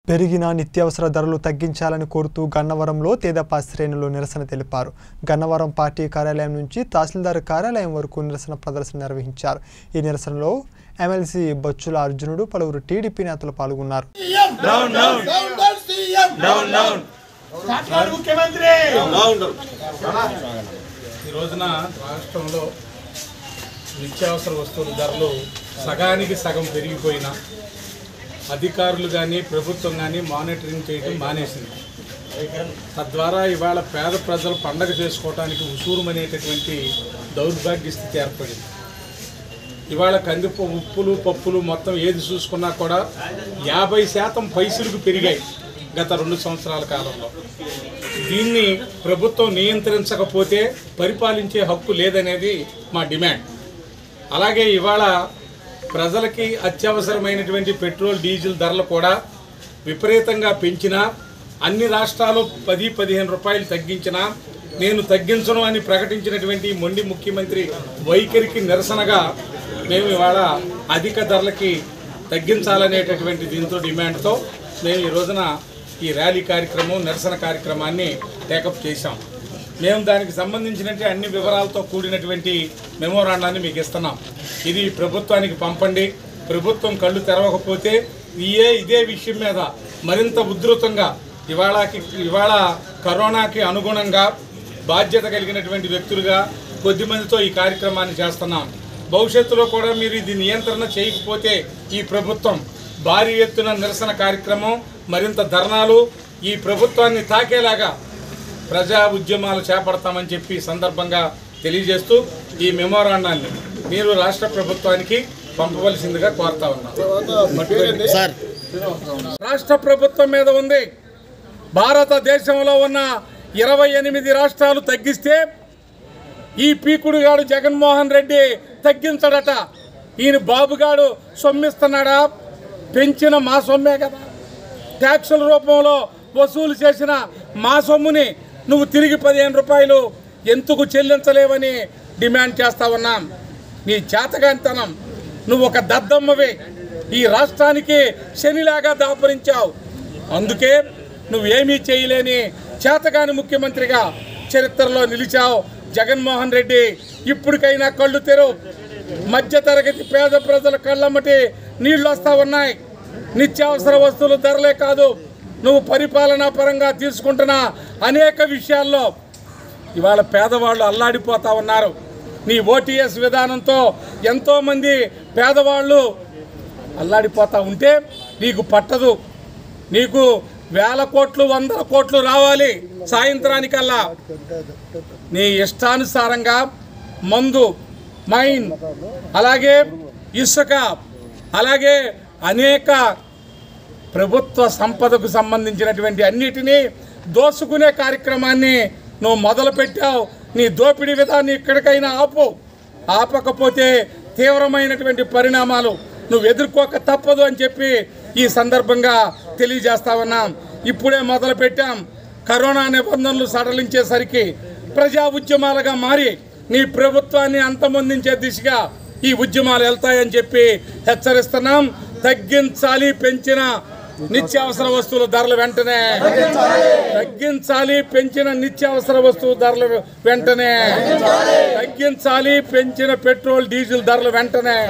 పెరిగిన నిత్యావసర ధరలు తగ్గించాలని కోరుతూ గన్నవరంలో తేదపా శ్రేణులు నిరసన తెలిపారు గన్నవరం పార్టీ కార్యాలయం నుంచి తహసీల్దార్ కార్యాలయం వరకు నిరసన ప్రదర్శన నిర్వహించారు ఈ నిరసనలో ఎమ్మెల్సీ బచ్చుల అర్జునుడు పలువురు టీడీపీ నేతలు పాల్గొన్నారు down down down down CM down down సాక్షాత్ ముఖ్యమంత్రి డౌన్ డౌన్ ఈ రోజున రాష్ట్రంలో నిత్యావసర వస్తువుల ధరలు సగానికి సగం పెరిగిపోయినా అధికారులు కానీ ప్రభుత్వం కానీ మానిటరింగ్ చేయడం మానేసింది తద్వారా ఇవాళ పేద ప్రజలు పండగ చేసుకోవడానికి ఉసూరుమనేటటువంటి దౌర్భాగ్య స్థితి ఏర్పడింది ఇవాళ కందిప ఉప్పులు పప్పులు మొత్తం ఏది చూసుకున్నా కూడా యాభై శాతం పైసలకు పెరిగాయి గత రెండు సంవత్సరాల కాలంలో దీన్ని ప్రభుత్వం నియంత్రించకపోతే పరిపాలించే హక్కు లేదనేది మా డిమాండ్ అలాగే ఇవాళ ప్రజలకి అత్యవసరమైనటువంటి పెట్రోల్ డీజిల్ ధరలు కూడా విపరీతంగా పెంచినా అన్ని రాష్ట్రాలు పది పదిహేను రూపాయలు తగ్గించినా నేను తగ్గించను అని ప్రకటించినటువంటి మొండి ముఖ్యమంత్రి వైఖరికి నిరసనగా మేము ఇవాళ అధిక ధరలకి తగ్గించాలనేటటువంటి దీంతో డిమాండ్తో మేము ఈ రోజున ఈ ర్యాలీ కార్యక్రమం నిరసన కార్యక్రమాన్ని టేకప్ చేశాం మేము దానికి సంబంధించినటువంటి అన్ని వివరాలతో కూడినటువంటి మెమోరాండాన్ని మీకు ఇస్తున్నాం ఇది ప్రభుత్వానికి పంపండి ప్రభుత్వం కళ్ళు తెరవకపోతే ఇయే ఇదే విషయం మీద మరింత ఉధృతంగా ఇవాళకి ఇవాళ కరోనాకి అనుగుణంగా బాధ్యత కలిగినటువంటి వ్యక్తులుగా కొద్దిమందితో ఈ కార్యక్రమాన్ని చేస్తున్నాం భవిష్యత్తులో కూడా మీరు ఇది నియంత్రణ చేయకపోతే ఈ ప్రభుత్వం భారీ ఎత్తున నిరసన కార్యక్రమం మరింత ధర్నాలు ఈ ప్రభుత్వాన్ని తాకేలాగా ప్రజా ఉద్యమాలు చేపడతామని చెప్పి ఈ సందర్భంగా తెలియజేస్తూ ఈ మెమోరాండాన్ని మీరు రాష్ట్ర ప్రభుత్వానికి పంపవలసిందిగా కోరుతా ఉన్నాం సార్ రాష్ట్ర ప్రభుత్వం మీద ఉంది భారతదేశంలో ఉన్న ఇరవై ఎనిమిది రాష్ట్రాలు తగ్గిస్తే ఈ పీకుడుగాడు జగన్మోహన్ రెడ్డి తగ్గించడట ఈయన బాబుగాడు సొమ్మిస్తున్నాడా పెంచిన మా సొమ్మే కదా ట్యాక్సుల రూపంలో వసూలు చేసిన మా సొమ్ముని నువ్వు తిరిగి పదిహేను రూపాయలు ఎందుకు చెల్లించలేవని డిమాండ్ చేస్తా ఉన్నాం నీ చేతగాంతనం నువ్వు ఒక దద్దమ్మవి ఈ రాష్ట్రానికి శనిలాగా దాపురించావు అందుకే నువ్వేమీ చేయలేని చేతగాని ముఖ్యమంత్రిగా చరిత్రలో నిలిచావు జగన్మోహన్ రెడ్డి ఇప్పటికైనా కళ్ళు తెరువు మధ్యతరగతి పేద ప్రజల కళ్ళమ్మటి నీళ్లు వస్తా ఉన్నాయి నిత్యావసర వస్తువులు ధరలే కాదు నువ్వు పరిపాలనా పరంగా తీసుకుంటున్న అనేక విషయాల్లో ఇవాళ పేదవాళ్ళు అల్లాడిపోతా ఉన్నారు నీ ఓటీఎస్ విధానంతో ఎంతోమంది పేదవాళ్ళు అల్లాడిపోతా ఉంటే నీకు పట్టదు నీకు వేల కోట్లు వందల కోట్లు రావాలి సాయంత్రానికల్లా నీ ఇష్టానుసారంగా మందు మైన్ అలాగే ఇసుక అలాగే అనేక ప్రభుత్వ సంపదకు సంబంధించినటువంటి అన్నిటినీ దోసుకునే కార్యక్రమాన్ని నువ్వు మొదలుపెట్టావు నీ దోపిడీ విధాన్ని ఇక్కడికైనా ఆపు ఆపకపోతే తీవ్రమైనటువంటి పరిణామాలు నువ్వు ఎదుర్కోక తప్పదు అని చెప్పి ఈ సందర్భంగా తెలియజేస్తా ఉన్నాం ఇప్పుడే మొదలు పెట్టాం కరోనా నిబంధనలు సడలించేసరికి ప్రజా ఉద్యమాలుగా మారి నీ ప్రభుత్వాన్ని అంతమొందించే దిశగా ఈ ఉద్యమాలు వెళ్తాయని చెప్పి హెచ్చరిస్తున్నాం తగ్గించాలి పెంచిన నిత్యావసర వస్తువుల ధరలు వెంటనే తగ్గించాలి పెంచిన నిత్యావసర వస్తువు ధరలు వెంటనే తగ్గించాలి పెంచిన పెట్రోల్ డీజిల్ ధరలు వెంటనే